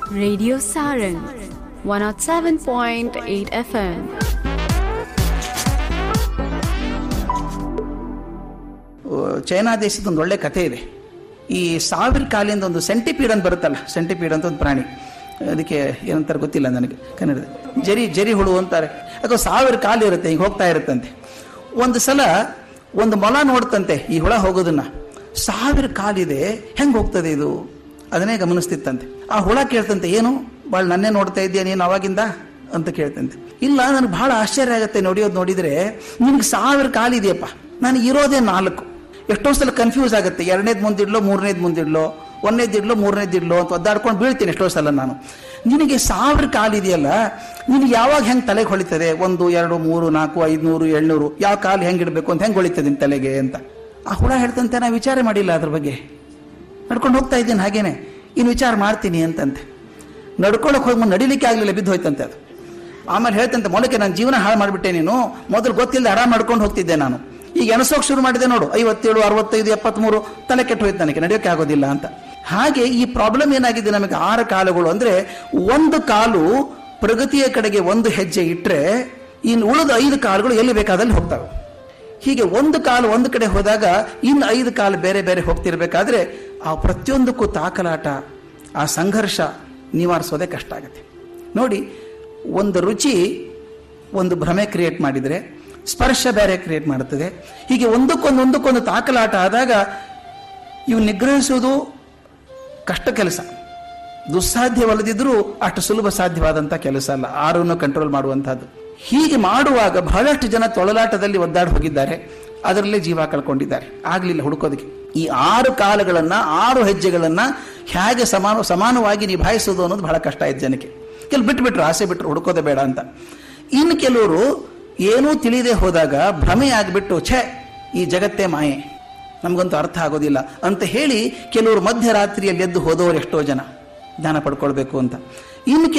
Radio Saran 107.8 FM. China ದೇಶದ ಒಂದು ಒಳ್ಳೆ ಕಥೆ ಇದೆ ಈ ಸಾವಿರ ಕಾಲಿಂದ ಒಂದು ಸೆಂಟಿಪೀಡ್ ಅಂತ ಬರುತ್ತಲ್ಲ ಸೆಂಟಿಪೀಡ್ ಅಂತ ಒಂದು ಪ್ರಾಣಿ ಅದಕ್ಕೆ ಏನಂತಾರೆ ಗೊತ್ತಿಲ್ಲ ನನಗೆ ಕನ್ನಡದ ಜರಿ ಜರಿ ಹುಳು ಅಂತಾರೆ ಅಥವಾ ಸಾವಿರ ಕಾಲು ಇರುತ್ತೆ ಈಗ ಹೋಗ್ತಾ ಇರುತ್ತಂತೆ ಒಂದು ಸಲ ಒಂದು ಮೊಲ ನೋಡ್ತಂತೆ ಈ ಹುಳ ಹೋಗೋದನ್ನ ಸಾವಿರ ಕಾಲಿದೆ ಹೆಂಗೆ ಹೋಗ್ತದೆ ಇದು ಅದನ್ನೇ ಗಮನಿಸ್ತಿತ್ತಂತೆ ಆ ಹುಳ ಕೇಳ್ತಂತೆ ಏನು ಭಾಳ ನನ್ನೇ ನೋಡ್ತಾ ಇದ್ದೀಯ ನೀನು ಅವಾಗಿಂದ ಅಂತ ಕೇಳ್ತಂತೆ ಇಲ್ಲ ನನಗೆ ಬಹಳ ಆಶ್ಚರ್ಯ ಆಗುತ್ತೆ ನೋಡಿಯೋದು ನೋಡಿದ್ರೆ ನಿನ್ಗೆ ಸಾವಿರ ಕಾಲಿದೆಯಪ್ಪ ನನಗೆ ಇರೋದೇ ನಾಲ್ಕು ಎಷ್ಟೋ ಸಲ ಕನ್ಫ್ಯೂಸ್ ಆಗುತ್ತೆ ಎರಡನೇದು ಮುಂದಿಡ್ಲೋ ಮೂರನೇದು ಮುಂದಿಡ್ಲೋ ಒಂದನೇದಿಡ್ಲೋ ಮೂರನೇದಿಡ್ಲೋ ಅಂತ ಒದ್ದಾಡ್ಕೊಂಡು ಬೀಳ್ತೀನಿ ಎಷ್ಟೋ ಸಲ ನಾನು ನಿನಗೆ ಸಾವಿರ ಕಾಲಿದೆಯಲ್ಲ ನಿನಗೆ ಯಾವಾಗ ಹೆಂಗೆ ತಲೆಗೆ ಹೊಳಿತದೆ ಒಂದು ಎರಡು ಮೂರು ನಾಲ್ಕು ಐದುನೂರು ಏಳ್ನೂರು ಯಾವ ಕಾಲು ಹೆಂಗೆ ಇಡಬೇಕು ಅಂತ ಹೆಂಗೆ ಹೊಳಿತದೆ ನಿನ್ನ ತಲೆಗೆ ಅಂತ ಆ ಹುಳ ಹೇಳ್ತಂತೆ ನಾ ವಿಚಾರ ಮಾಡಿಲ್ಲ ಅದ್ರ ಬಗ್ಗೆ ನಡ್ಕೊಂಡು ಹೋಗ್ತಾ ಇದ್ದೀನಿ ಹಾಗೇನೆ ಇನ್ನು ವಿಚಾರ ಮಾಡ್ತೀನಿ ಅಂತಂತೆ ನಡ್ಕೊಳಕ್ ಹೋಗಿ ಮುಂದೆ ನಡಿಲಿಕ್ಕೆ ಆಗಲಿಲ್ಲ ಬಿದ್ದು ಹೋಯ್ತಂತೆ ಅದು ಆಮೇಲೆ ಹೇಳ್ತಂತೆ ಮೊಳಕೆ ನನ್ನ ಜೀವನ ಹಾಳು ಮಾಡಿಬಿಟ್ಟೆ ನೀನು ಮೊದಲು ಗೊತ್ತಿಲ್ಲದೆ ಆರಾಮ್ ಮಾಡ್ಕೊಂಡು ಹೋಗ್ತಿದ್ದೆ ನಾನು ಈಗ ಎಣಸೋಕ್ ಶುರು ಮಾಡಿದೆ ನೋಡು ಐವತ್ತೇಳು ಅರವತ್ತೈದು ಎಪ್ಪತ್ಮೂರು ತಲೆ ಕೆಟ್ಟು ಹೋಯ್ತು ನನಗೆ ನಡೆಯೋಕೆ ಆಗೋದಿಲ್ಲ ಅಂತ ಹಾಗೆ ಈ ಪ್ರಾಬ್ಲಮ್ ಏನಾಗಿದೆ ನಮಗೆ ಆರು ಕಾಲುಗಳು ಅಂದ್ರೆ ಒಂದು ಕಾಲು ಪ್ರಗತಿಯ ಕಡೆಗೆ ಒಂದು ಹೆಜ್ಜೆ ಇಟ್ಟರೆ ಇನ್ನು ಉಳಿದ ಐದು ಕಾಲುಗಳು ಎಲ್ಲಿ ಬೇಕಾದಲ್ಲಿ ಹೋಗ್ತವೆ ಹೀಗೆ ಒಂದು ಕಾಲು ಒಂದು ಕಡೆ ಹೋದಾಗ ಇನ್ನು ಐದು ಕಾಲು ಬೇರೆ ಬೇರೆ ಹೋಗ್ತಿರ್ಬೇಕಾದ್ರೆ ಆ ಪ್ರತಿಯೊಂದಕ್ಕೂ ತಾಕಲಾಟ ಆ ಸಂಘರ್ಷ ನಿವಾರಿಸೋದೇ ಕಷ್ಟ ಆಗುತ್ತೆ ನೋಡಿ ಒಂದು ರುಚಿ ಒಂದು ಭ್ರಮೆ ಕ್ರಿಯೇಟ್ ಮಾಡಿದರೆ ಸ್ಪರ್ಶ ಬೇರೆ ಕ್ರಿಯೇಟ್ ಮಾಡುತ್ತದೆ ಹೀಗೆ ಒಂದಕ್ಕೊಂದು ಒಂದಕ್ಕೊಂದು ತಾಕಲಾಟ ಆದಾಗ ಇವು ನಿಗ್ರಹಿಸುವುದು ಕಷ್ಟ ಕೆಲಸ ದುಸ್ಸಾಧ್ಯವಲ್ಲದಿದ್ರೂ ಅಷ್ಟು ಸುಲಭ ಸಾಧ್ಯವಾದಂಥ ಕೆಲಸ ಅಲ್ಲ ಆರನ್ನು ಕಂಟ್ರೋಲ್ ಮಾಡುವಂತಹದ್ದು ಹೀಗೆ ಮಾಡುವಾಗ ಬಹಳಷ್ಟು ಜನ ತೊಳಲಾಟದಲ್ಲಿ ಒದ್ದಾಡಿ ಹೋಗಿದ್ದಾರೆ ಅದರಲ್ಲೇ ಜೀವ ಕಳ್ಕೊಂಡಿದ್ದಾರೆ ಆಗ್ಲಿಲ್ಲ ಹುಡುಕೋದಕ್ಕೆ ಈ ಆರು ಕಾಲಗಳನ್ನ ಆರು ಹೆಜ್ಜೆಗಳನ್ನ ಹೇಗೆ ಸಮಾನ ಸಮಾನವಾಗಿ ನಿಭಾಯಿಸೋದು ಅನ್ನೋದು ಬಹಳ ಕಷ್ಟ ಆಯ್ತು ಜನಕ್ಕೆ ಕೆಲವು ಬಿಟ್ಬಿಟ್ರು ಆಸೆ ಬಿಟ್ರು ಹುಡುಕೋದೇ ಬೇಡ ಅಂತ ಇನ್ನು ಕೆಲವರು ಏನೂ ತಿಳಿದೇ ಹೋದಾಗ ಭ್ರಮೆ ಆಗಿಬಿಟ್ಟು ಛೇ ಈ ಜಗತ್ತೇ ಮಾಯೆ ನಮಗಂತೂ ಅರ್ಥ ಆಗೋದಿಲ್ಲ ಅಂತ ಹೇಳಿ ಕೆಲವರು ಮಧ್ಯರಾತ್ರಿಯಲ್ಲಿ ಎದ್ದು ಹೋದವರು ಎಷ್ಟೋ ಜನ ಜ್ಞಾನ ಪಡ್ಕೊಳ್ಬೇಕು ಅಂತ ಇನ್ನು